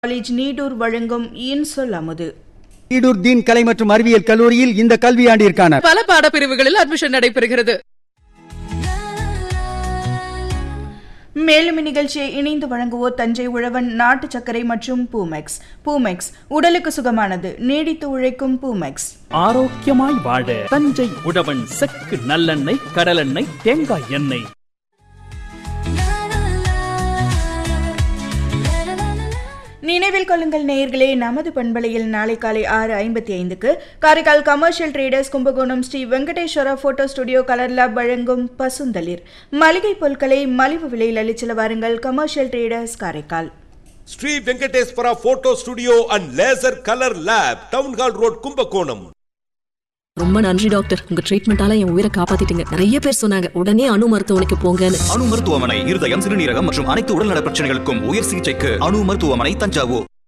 college Needur வழங்கும் இன்சொல் அமுது ஈடூர் தீன் கலை மற்றும் அறிவியல் கல்லூரியில் இந்த கல்வியாண்டிற்கான பல பாடப்பிரிவுகளில் அட்மிஷன் நடைபெறுகிறது மேலும் இந்நிகழ்ச்சியை இணைந்து வழங்குவோர் தஞ்சை உழவன் நாட்டு சர்க்கரை மற்றும் பூமெக்ஸ் பூமெக்ஸ் உடலுக்கு சுகமானது நீடித்து உழைக்கும் பூமெக்ஸ் ஆரோக்கியமாய் வாழ தஞ்சை உழவன் செக்கு நல்லெண்ணெய் கடலெண்ணெய் தேங்காய் எண்ணெய் நினைவில் கொள்ளுங்கள் நேயர்களே நமது பண்பலையில் நாளை காலை ஆறு ஐம்பத்தி ஐந்துக்கு Karaikal commercial traders Kumbakonam Shri Venkateswara photo studio colour lab வழங்கும் பசுந்தளிர் மளிகை பொருட்களை மலிவு விலையில் அளிச்சல வாருங்கள் commercial traders Karaikal Shri Venkateswara photo studio and laser colour lab town hall road Kumbakonam ரொம்ப நன்றி டாக்டர் உங்க ட்ரீட்மெண்டால என் உயிரை காப்பாத்திட்டீங்க நிறைய பேர் சொன்னாங்க உடனே அணு மருத்துவமனைக்கு போங்கன்னு அணு மருத்துவமனை இருதயம் சிறுநீரகம் மற்றும் அனைத்து உடல்நல பிரச்சனைகளுக்கும் உயர் சிகிச்சைக்கு அணு மருத்துவமனை தஞ்சாவூர்